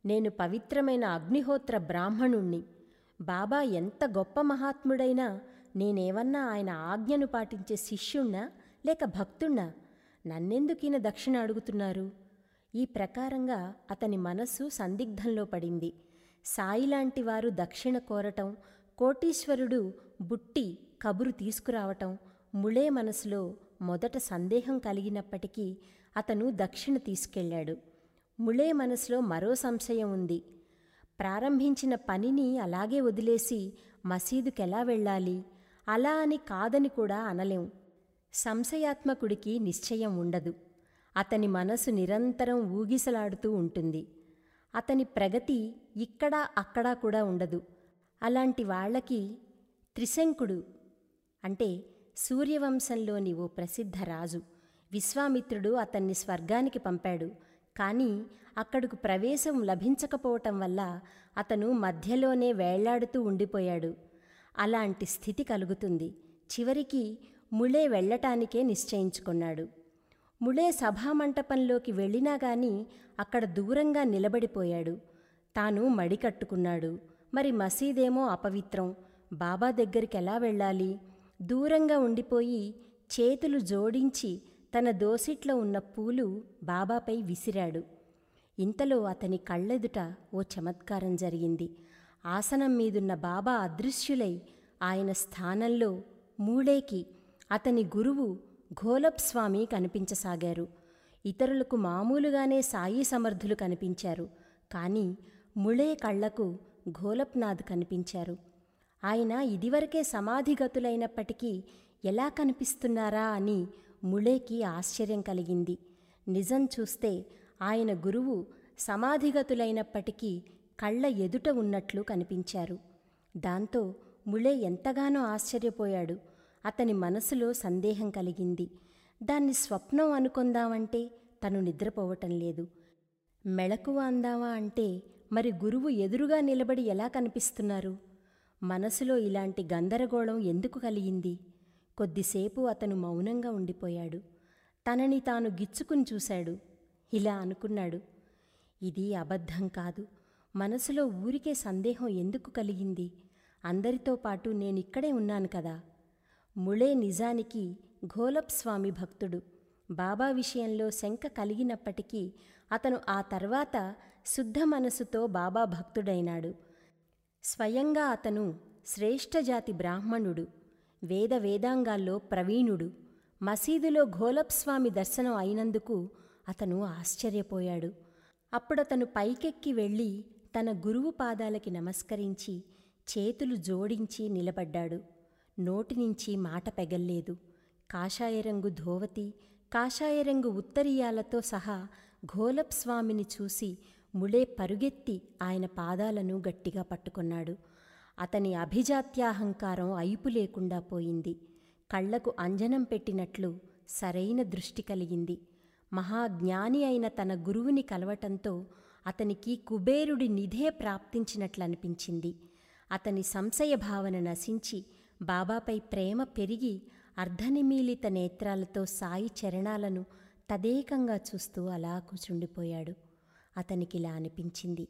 నేను పవిత్రమైన అగ్నిహోత్ర బ్రాహ్మణుణ్ణి బాబా ఎంత గొప్ప మహాత్ముడైనా నేనేమన్నా ఆయన ఆజ్ఞను పాటించే శిష్యుణ్ణా లేక భక్తుణ్ణా నన్నెందుకీన దక్షిణ అడుగుతున్నారు ఈ ప్రకారంగా అతని మనస్సు సందిగ్ధంలో పడింది సాయిలాంటి వారు దక్షిణ కోరటం కోటీశ్వరుడు బుట్టి కబురు తీసుకురావటం ముళే మనసులో మొదట సందేహం కలిగినప్పటికీ అతను దక్షిణ తీసుకెళ్ళాడు ముళే మనసులో మరో సంశయం ఉంది ప్రారంభించిన పనిని అలాగే వదిలేసి మసీదుకెలా వెళ్ళాలి అలా అని కాదని కూడా అనలేం సంశయాత్మకుడికి నిశ్చయం ఉండదు అతని మనసు నిరంతరం ఊగిసలాడుతూ ఉంటుంది అతని ప్రగతి ఇక్కడా అక్కడా కూడా ఉండదు అలాంటి వాళ్ళకి త్రిశంకుడు అంటే సూర్యవంశంలోని ఓ ప్రసిద్ధ రాజు విశ్వామిత్రుడు అతన్ని స్వర్గానికి పంపాడు కానీ అక్కడకు ప్రవేశం లభించకపోవటం వల్ల అతను మధ్యలోనే వేళ్లాడుతూ ఉండిపోయాడు అలాంటి స్థితి కలుగుతుంది చివరికి ముళే వెళ్ళటానికే నిశ్చయించుకున్నాడు ముళే సభామంటపంలోకి వెళ్ళినా గాని అక్కడ దూరంగా నిలబడిపోయాడు తాను మడి కట్టుకున్నాడు మరి మసీదేమో అపవిత్రం బాబా దగ్గరికి ఎలా వెళ్ళాలి దూరంగా ఉండిపోయి చేతులు జోడించి తన దోసిట్లో ఉన్న పూలు బాబాపై విసిరాడు ఇంతలో అతని కళ్ళెదుట ఓ చమత్కారం జరిగింది ఆసనం మీదున్న బాబా అదృశ్యులై ఆయన స్థానంలో మూడేకి అతని గురువు ఘోలప్ స్వామి కనిపించసాగారు ఇతరులకు మామూలుగానే సాయి సమర్థులు కనిపించారు కానీ ముళే కళ్లకు ఘోలప్నాథ్ కనిపించారు ఆయన ఇదివరకే సమాధిగతులైనప్పటికీ ఎలా కనిపిస్తున్నారా అని ముళేకి ఆశ్చర్యం కలిగింది నిజం చూస్తే ఆయన గురువు సమాధిగతులైనప్పటికీ కళ్ళ ఎదుట ఉన్నట్లు కనిపించారు దాంతో ముళే ఎంతగానో ఆశ్చర్యపోయాడు అతని మనసులో సందేహం కలిగింది దాన్ని స్వప్నం అనుకుందామంటే తను నిద్రపోవటం లేదు మెళకువ అందావా అంటే మరి గురువు ఎదురుగా నిలబడి ఎలా కనిపిస్తున్నారు మనసులో ఇలాంటి గందరగోళం ఎందుకు కలిగింది కొద్దిసేపు అతను మౌనంగా ఉండిపోయాడు తనని తాను గిచ్చుకుని చూశాడు ఇలా అనుకున్నాడు ఇది అబద్ధం కాదు మనసులో ఊరికే సందేహం ఎందుకు కలిగింది అందరితో పాటు నేనిక్కడే ఉన్నాను కదా ముళే నిజానికి ఘోలప్ స్వామి భక్తుడు బాబా విషయంలో శంక కలిగినప్పటికీ అతను ఆ తర్వాత శుద్ధ మనసుతో బాబా భక్తుడైనాడు స్వయంగా అతను శ్రేష్ఠజాతి బ్రాహ్మణుడు వేద వేదాంగాల్లో ప్రవీణుడు మసీదులో ఘోలప్ స్వామి దర్శనం అయినందుకు అతను ఆశ్చర్యపోయాడు అప్పుడతను పైకెక్కి వెళ్ళి తన గురువు పాదాలకి నమస్కరించి చేతులు జోడించి నిలబడ్డాడు నోటి నుంచి మాట పెగల్లేదు కాషాయరంగు ధోవతి కాషాయరంగు ఉత్తరీయాలతో సహా ఘోలప్ స్వామిని చూసి ముళే పరుగెత్తి ఆయన పాదాలను గట్టిగా పట్టుకున్నాడు అతని అభిజాత్యాహంకారం అయిపు లేకుండా పోయింది కళ్లకు అంజనం పెట్టినట్లు సరైన దృష్టి కలిగింది మహాజ్ఞాని అయిన తన గురువుని కలవటంతో అతనికి కుబేరుడి నిధే ప్రాప్తించినట్లనిపించింది అతని సంశయ భావన నశించి బాబాపై ప్రేమ పెరిగి అర్ధనిమీలిత నేత్రాలతో సాయి చరణాలను తదేకంగా చూస్తూ అలా కూచుండిపోయాడు అతనికిలా అనిపించింది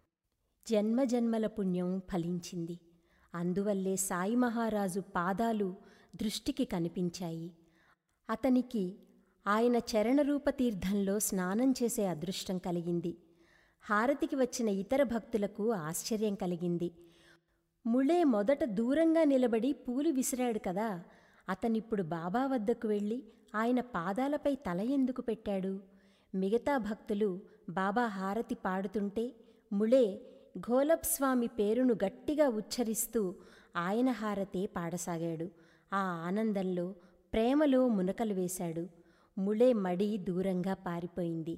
జన్మజన్మల పుణ్యం ఫలించింది అందువల్లే సాయి మహారాజు పాదాలు దృష్టికి కనిపించాయి అతనికి ఆయన చరణరూప తీర్థంలో స్నానం చేసే అదృష్టం కలిగింది హారతికి వచ్చిన ఇతర భక్తులకు ఆశ్చర్యం కలిగింది ముళే మొదట దూరంగా నిలబడి పూలు విసిరాడు కదా అతనిప్పుడు బాబా వద్దకు వెళ్ళి ఆయన పాదాలపై తల ఎందుకు పెట్టాడు మిగతా భక్తులు బాబా హారతి పాడుతుంటే ముళే ఘోలప్ స్వామి పేరును గట్టిగా ఉచ్చరిస్తూ ఆయన హారతే పాడసాగాడు ఆ ఆనందంలో ప్రేమలో మునకలు వేశాడు ముళే మడి దూరంగా పారిపోయింది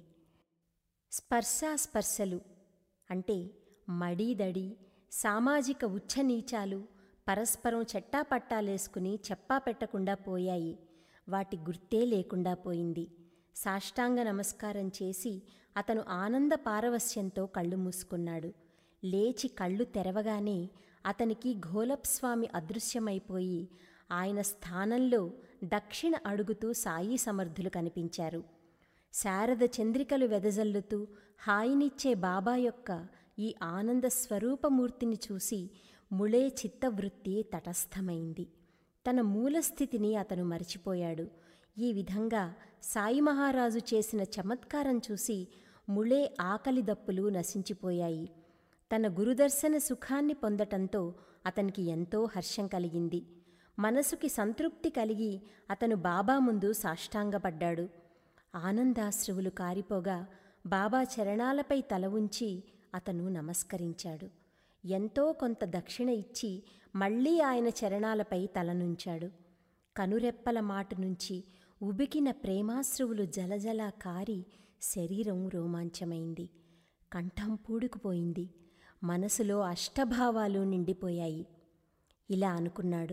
స్పర్శాస్పర్శలు అంటే మడీదడి సామాజిక ఉచ్చనీచాలు పరస్పరం చెట్టాపట్టాలేసుకుని చెప్పా పెట్టకుండా పోయాయి వాటి గుర్తే లేకుండా పోయింది సాష్టాంగ నమస్కారం చేసి అతను ఆనంద పారవస్యంతో కళ్ళు మూసుకున్నాడు లేచి కళ్ళు తెరవగానే అతనికి ఘోలప్ స్వామి అదృశ్యమైపోయి ఆయన స్థానంలో దక్షిణ అడుగుతూ సాయి సమర్థులు కనిపించారు శారద చంద్రికలు వెదజల్లుతూ హాయినిచ్చే బాబా యొక్క ఈ ఆనంద స్వరూపమూర్తిని చూసి ముళే చిత్తవృత్తి తటస్థమైంది తన మూలస్థితిని అతను మరిచిపోయాడు ఈ విధంగా సాయి మహారాజు చేసిన చమత్కారం చూసి ముళే ఆకలి దప్పులు నశించిపోయాయి తన గురుదర్శన సుఖాన్ని పొందటంతో అతనికి ఎంతో హర్షం కలిగింది మనసుకి సంతృప్తి కలిగి అతను బాబా ముందు సాష్టాంగపడ్డాడు ఆనందాశ్రువులు కారిపోగా బాబా చరణాలపై తల ఉంచి అతను నమస్కరించాడు ఎంతో కొంత దక్షిణ ఇచ్చి మళ్ళీ ఆయన చరణాలపై తలనుంచాడు కనురెప్పల మాటు నుంచి ఉబికిన ప్రేమాశ్రువులు జలజల కారి శరీరం రోమాంచమైంది కంఠం పూడుకుపోయింది మనసులో అష్టభావాలు నిండిపోయాయి ఇలా అనుకున్నాడు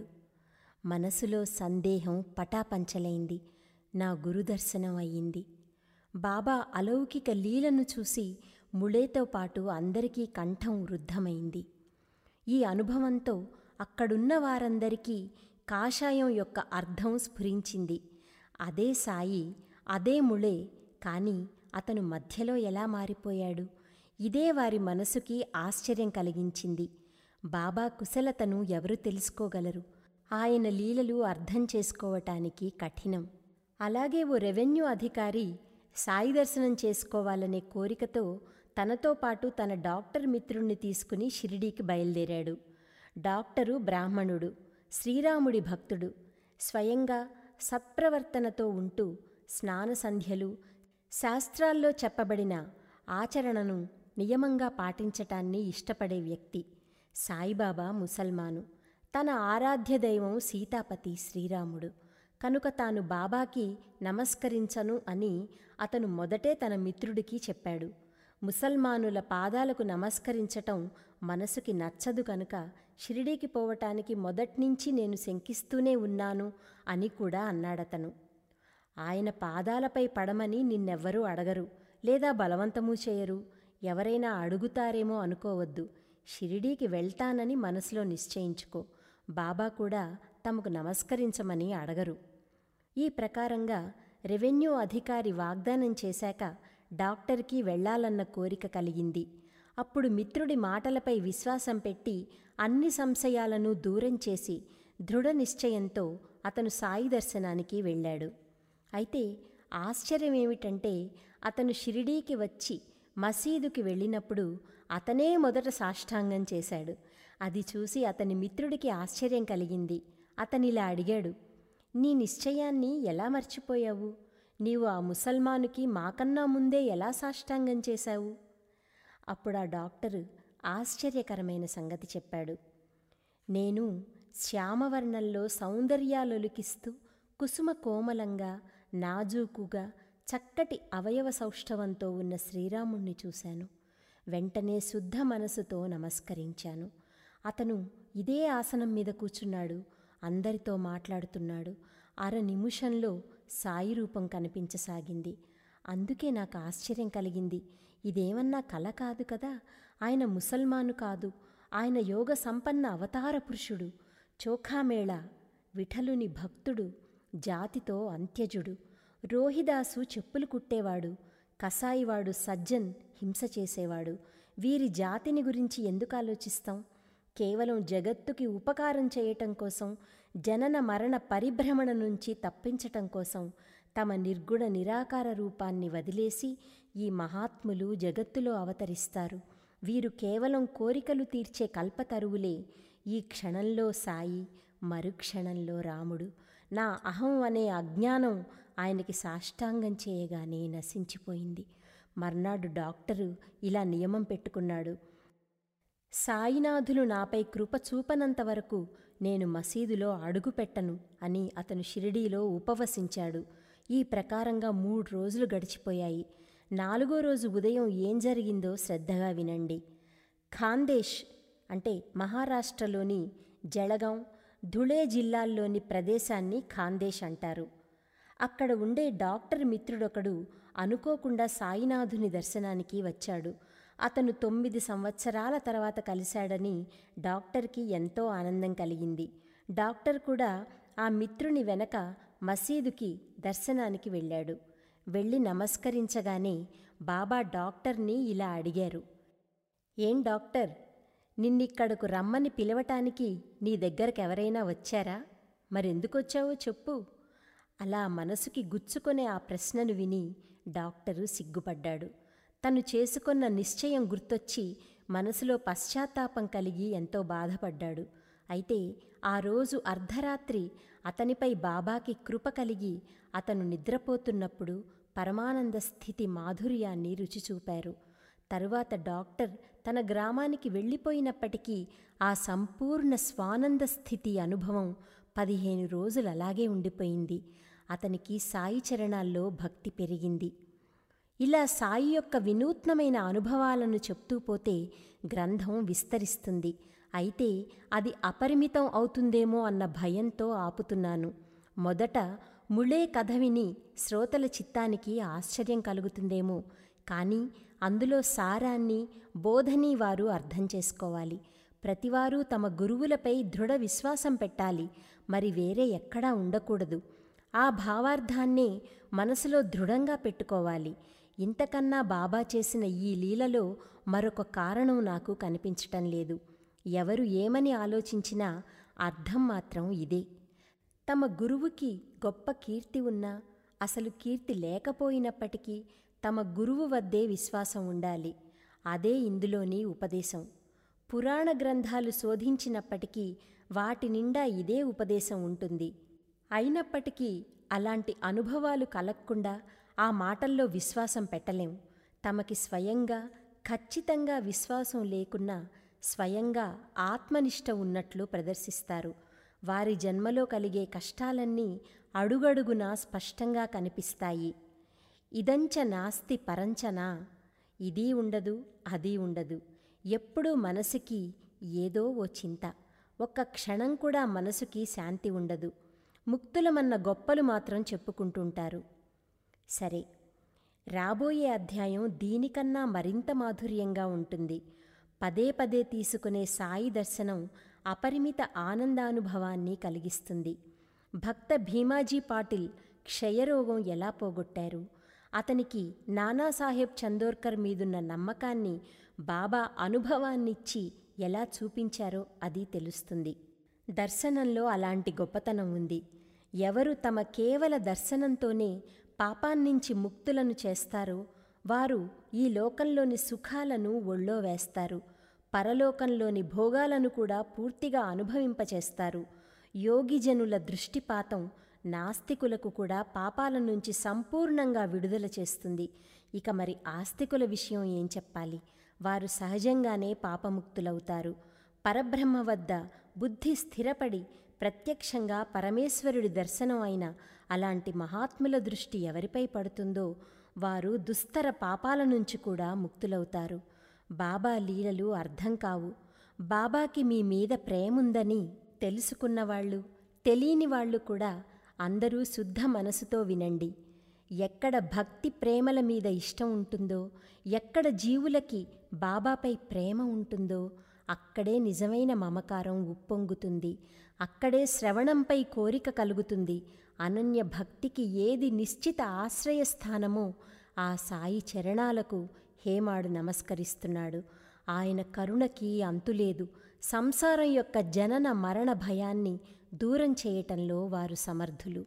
మనసులో సందేహం పటాపంచలైంది నా గురుదర్శనం అయ్యింది బాబా అలౌకిక లీలను చూసి ముళేతో పాటు అందరికీ కంఠం వృద్ధమైంది ఈ అనుభవంతో అక్కడున్న వారందరికీ కాషాయం యొక్క అర్థం స్ఫురించింది అదే సాయి అదే ముళే కాని అతను మధ్యలో ఎలా మారిపోయాడు ఇదే వారి మనసుకి ఆశ్చర్యం కలిగించింది బాబా కుశలతను ఎవరు తెలుసుకోగలరు ఆయన లీలలు అర్థం చేసుకోవటానికి కఠినం అలాగే ఓ రెవెన్యూ అధికారి సాయి దర్శనం చేసుకోవాలనే కోరికతో తనతో పాటు తన డాక్టర్ మిత్రుణ్ణి తీసుకుని షిరిడీకి బయలుదేరాడు డాక్టరు బ్రాహ్మణుడు శ్రీరాముడి భక్తుడు స్వయంగా సత్ప్రవర్తనతో ఉంటూ స్నాన సంధ్యలు శాస్త్రాల్లో చెప్పబడిన ఆచరణను నియమంగా పాటించటాన్ని ఇష్టపడే వ్యక్తి సాయిబాబా ముసల్మాను తన ఆరాధ్య దైవం సీతాపతి శ్రీరాముడు కనుక తాను బాబాకి నమస్కరించను అని అతను మొదటే తన మిత్రుడికి చెప్పాడు ముసల్మానుల పాదాలకు నమస్కరించటం మనసుకి నచ్చదు కనుక షిరిడీకి పోవటానికి మొదట్నుంచి నేను శంకిస్తూనే ఉన్నాను అని కూడా అన్నాడతను ఆయన పాదాలపై పడమని నిన్నెవ్వరూ అడగరు లేదా బలవంతమూ చేయరు ఎవరైనా అడుగుతారేమో అనుకోవద్దు షిరిడీకి వెళ్తానని మనసులో నిశ్చయించుకో బాబా కూడా తమకు నమస్కరించమని అడగరు ఈ ప్రకారంగా రెవెన్యూ అధికారి వాగ్దానం చేశాక డాక్టర్కి వెళ్లాలన్న కోరిక కలిగింది అప్పుడు మిత్రుడి మాటలపై విశ్వాసం పెట్టి అన్ని సంశయాలను దూరం చేసి దృఢ నిశ్చయంతో అతను సాయి దర్శనానికి వెళ్ళాడు అయితే ఆశ్చర్యమేమిటంటే అతను షిరిడీకి వచ్చి మసీదుకి వెళ్ళినప్పుడు అతనే మొదట సాష్టాంగం చేశాడు అది చూసి అతని మిత్రుడికి ఆశ్చర్యం కలిగింది అతనిలా అడిగాడు నీ నిశ్చయాన్ని ఎలా మర్చిపోయావు నీవు ఆ ముసల్మానుకి మాకన్నా ముందే ఎలా సాష్టాంగం చేశావు అప్పుడు ఆ డాక్టరు ఆశ్చర్యకరమైన సంగతి చెప్పాడు నేను శ్యామవర్ణంలో సౌందర్యాలొలికిస్తూ కుసుమ కోమలంగా నాజూకుగా చక్కటి అవయవ సౌష్ఠవంతో ఉన్న శ్రీరాముణ్ణి చూశాను వెంటనే శుద్ధ మనసుతో నమస్కరించాను అతను ఇదే ఆసనం మీద కూర్చున్నాడు అందరితో మాట్లాడుతున్నాడు అర నిమిషంలో సాయి రూపం కనిపించసాగింది అందుకే నాకు ఆశ్చర్యం కలిగింది ఇదేమన్నా కల కాదు కదా ఆయన ముసల్మాను కాదు ఆయన యోగ సంపన్న అవతార పురుషుడు చోఖామేళ విఠలుని భక్తుడు జాతితో అంత్యజుడు రోహిదాసు చెప్పులు కుట్టేవాడు కసాయివాడు సజ్జన్ హింస చేసేవాడు వీరి జాతిని గురించి ఎందుకు ఆలోచిస్తాం కేవలం జగత్తుకి ఉపకారం చేయటం కోసం జనన మరణ పరిభ్రమణ నుంచి తప్పించటం కోసం తమ నిర్గుణ నిరాకార రూపాన్ని వదిలేసి ఈ మహాత్ములు జగత్తులో అవతరిస్తారు వీరు కేవలం కోరికలు తీర్చే కల్పతరువులే ఈ క్షణంలో సాయి మరుక్షణంలో రాముడు నా అహం అనే అజ్ఞానం ఆయనకి సాష్టాంగం చేయగానే నశించిపోయింది మర్నాడు డాక్టరు ఇలా నియమం పెట్టుకున్నాడు సాయినాథులు నాపై కృప చూపనంత వరకు నేను మసీదులో అడుగుపెట్టను అని అతను షిరిడీలో ఉపవసించాడు ఈ ప్రకారంగా మూడు రోజులు గడిచిపోయాయి నాలుగో రోజు ఉదయం ఏం జరిగిందో శ్రద్ధగా వినండి ఖాందేశ్ అంటే మహారాష్ట్రలోని జళగాం ధుళే జిల్లాల్లోని ప్రదేశాన్ని ఖాందేశ్ అంటారు అక్కడ ఉండే డాక్టర్ మిత్రుడొకడు అనుకోకుండా సాయినాథుని దర్శనానికి వచ్చాడు అతను తొమ్మిది సంవత్సరాల తర్వాత కలిశాడని డాక్టర్కి ఎంతో ఆనందం కలిగింది డాక్టర్ కూడా ఆ మిత్రుని వెనక మసీదుకి దర్శనానికి వెళ్ళాడు వెళ్ళి నమస్కరించగానే బాబా డాక్టర్ని ఇలా అడిగారు ఏం డాక్టర్ నిన్నిక్కడకు రమ్మని పిలవటానికి నీ దగ్గరకు ఎవరైనా వచ్చారా మరెందుకొచ్చావో చెప్పు అలా మనసుకి గుచ్చుకొనే ఆ ప్రశ్నను విని డాక్టరు సిగ్గుపడ్డాడు తను చేసుకున్న నిశ్చయం గుర్తొచ్చి మనసులో పశ్చాత్తాపం కలిగి ఎంతో బాధపడ్డాడు అయితే ఆ రోజు అర్ధరాత్రి అతనిపై బాబాకి కృప కలిగి అతను నిద్రపోతున్నప్పుడు పరమానంద స్థితి మాధుర్యాన్ని రుచిచూపారు తరువాత డాక్టర్ తన గ్రామానికి వెళ్ళిపోయినప్పటికీ ఆ సంపూర్ణ స్వానంద స్థితి అనుభవం పదిహేను రోజులు అలాగే ఉండిపోయింది అతనికి సాయి చరణాల్లో భక్తి పెరిగింది ఇలా సాయి యొక్క వినూత్నమైన అనుభవాలను చెప్తూ పోతే గ్రంథం విస్తరిస్తుంది అయితే అది అపరిమితం అవుతుందేమో అన్న భయంతో ఆపుతున్నాను మొదట ముళే కథ విని శ్రోతల చిత్తానికి ఆశ్చర్యం కలుగుతుందేమో కానీ అందులో సారాన్ని బోధని వారు అర్థం చేసుకోవాలి ప్రతివారు తమ గురువులపై దృఢ విశ్వాసం పెట్టాలి మరి వేరే ఎక్కడా ఉండకూడదు ఆ భావార్థాన్నే మనసులో దృఢంగా పెట్టుకోవాలి ఇంతకన్నా బాబా చేసిన ఈ లీలలో మరొక కారణం నాకు కనిపించటం లేదు ఎవరు ఏమని ఆలోచించినా అర్థం మాత్రం ఇదే తమ గురువుకి గొప్ప కీర్తి ఉన్నా అసలు కీర్తి లేకపోయినప్పటికీ తమ గురువు వద్దే విశ్వాసం ఉండాలి అదే ఇందులోని ఉపదేశం పురాణ గ్రంథాలు శోధించినప్పటికీ వాటి నిండా ఇదే ఉపదేశం ఉంటుంది అయినప్పటికీ అలాంటి అనుభవాలు కలగకుండా ఆ మాటల్లో విశ్వాసం పెట్టలేం తమకి స్వయంగా ఖచ్చితంగా విశ్వాసం లేకున్నా స్వయంగా ఆత్మనిష్ట ఉన్నట్లు ప్రదర్శిస్తారు వారి జన్మలో కలిగే కష్టాలన్నీ అడుగడుగునా స్పష్టంగా కనిపిస్తాయి ఇదంచ నాస్తి పరంచనా ఇది ఉండదు అది ఉండదు ఎప్పుడూ మనసుకి ఏదో ఓ చింత ఒక్క క్షణం కూడా మనసుకి శాంతి ఉండదు ముక్తులమన్న గొప్పలు మాత్రం చెప్పుకుంటుంటారు సరే రాబోయే అధ్యాయం దీనికన్నా మరింత మాధుర్యంగా ఉంటుంది పదే పదే తీసుకునే సాయి దర్శనం అపరిమిత ఆనందానుభవాన్ని కలిగిస్తుంది భక్త భీమాజీ పాటిల్ క్షయరోగం ఎలా పోగొట్టారు అతనికి నానాసాహెబ్ చందోర్కర్ మీదున్న నమ్మకాన్ని బాబా అనుభవాన్నిచ్చి ఎలా చూపించారో అది తెలుస్తుంది దర్శనంలో అలాంటి గొప్పతనం ఉంది ఎవరు తమ కేవల దర్శనంతోనే పాపాన్నించి ముక్తులను చేస్తారో వారు ఈ లోకంలోని సుఖాలను ఒళ్ళో వేస్తారు పరలోకంలోని భోగాలను కూడా పూర్తిగా అనుభవింపచేస్తారు యోగిజనుల దృష్టిపాతం నాస్తికులకు కూడా పాపాల నుంచి సంపూర్ణంగా విడుదల చేస్తుంది ఇక మరి ఆస్తికుల విషయం ఏం చెప్పాలి వారు సహజంగానే పాపముక్తులవుతారు పరబ్రహ్మ వద్ద బుద్ధి స్థిరపడి ప్రత్యక్షంగా పరమేశ్వరుడి దర్శనం అయిన అలాంటి మహాత్ముల దృష్టి ఎవరిపై పడుతుందో వారు దుస్తర పాపాల నుంచి కూడా ముక్తులవుతారు బాబా లీలలు అర్థం కావు బాబాకి మీ మీద ప్రేముందని తెలుసుకున్నవాళ్ళు తెలియని వాళ్ళు కూడా అందరూ శుద్ధ మనసుతో వినండి ఎక్కడ భక్తి ప్రేమల మీద ఇష్టం ఉంటుందో ఎక్కడ జీవులకి బాబాపై ప్రేమ ఉంటుందో అక్కడే నిజమైన మమకారం ఉప్పొంగుతుంది అక్కడే శ్రవణంపై కోరిక కలుగుతుంది అనన్య భక్తికి ఏది నిశ్చిత ఆశ్రయస్థానమో ఆ సాయి చరణాలకు హేమాడు నమస్కరిస్తున్నాడు ఆయన కరుణకి అంతులేదు సంసారం యొక్క జనన మరణ భయాన్ని దూరం చేయటంలో వారు సమర్థులు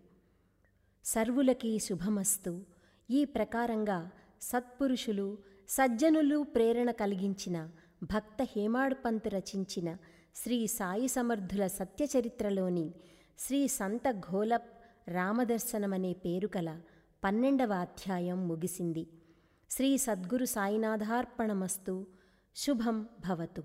సర్వులకి శుభమస్తు ఈ ప్రకారంగా సత్పురుషులు సజ్జనులు ప్రేరణ కలిగించిన భక్త హేమాడ్ పంత్ రచించిన శ్రీ సాయి సమర్థుల సత్యచరిత్రలోని శ్రీ సంత ఘోలప్ రామదర్శనమనే పేరు కల పన్నెండవ అధ్యాయం ముగిసింది శ్రీ సద్గురు సాయినాథార్పణమస్తు శుభం భవతు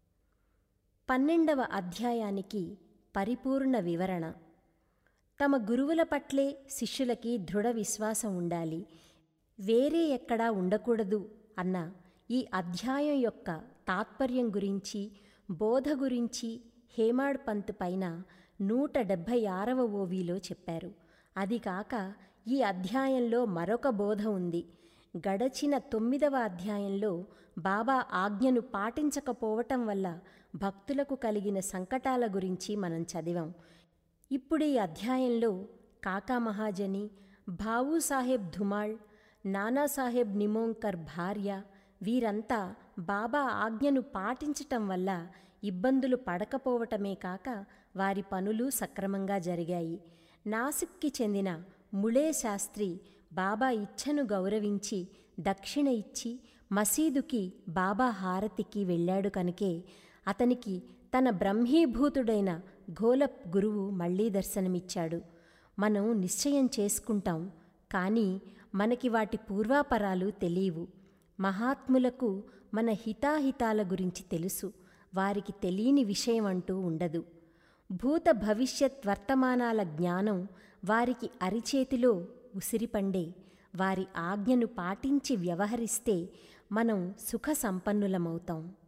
పన్నెండవ అధ్యాయానికి పరిపూర్ణ వివరణ తమ గురువుల పట్లే శిష్యులకి దృఢ విశ్వాసం ఉండాలి వేరే ఎక్కడా ఉండకూడదు అన్న ఈ అధ్యాయం యొక్క తాత్పర్యం గురించి బోధ గురించి హేమాడ్ పంత్ పైన నూట డెబ్భై ఆరవ ఓవీలో చెప్పారు అది కాక ఈ అధ్యాయంలో మరొక బోధ ఉంది గడచిన తొమ్మిదవ అధ్యాయంలో బాబా ఆజ్ఞను పాటించకపోవటం వల్ల భక్తులకు కలిగిన సంకటాల గురించి మనం చదివాం ఇప్పుడు ఈ అధ్యాయంలో కాకా మహాజని భావు సాహెబ్ ధుమాళ్ నానాసాహెబ్ నిమోంకర్ భార్య వీరంతా బాబా ఆజ్ఞను పాటించటం వల్ల ఇబ్బందులు పడకపోవటమే కాక వారి పనులు సక్రమంగా జరిగాయి నాసిక్కి చెందిన ముళే శాస్త్రి బాబా ఇచ్ఛను గౌరవించి దక్షిణ ఇచ్చి మసీదుకి బాబా హారతికి వెళ్ళాడు కనుకే అతనికి తన బ్రహ్మీభూతుడైన ఘోలప్ గురువు మళ్ళీ దర్శనమిచ్చాడు మనం నిశ్చయం చేసుకుంటాం కానీ మనకి వాటి పూర్వాపరాలు తెలియవు మహాత్ములకు మన హితాహితాల గురించి తెలుసు వారికి తెలియని విషయం అంటూ ఉండదు భూత భవిష్యత్ వర్తమానాల జ్ఞానం వారికి అరిచేతిలో ఉసిరిపండే వారి ఆజ్ఞను పాటించి వ్యవహరిస్తే మనం సుఖ సంపన్నులమవుతాం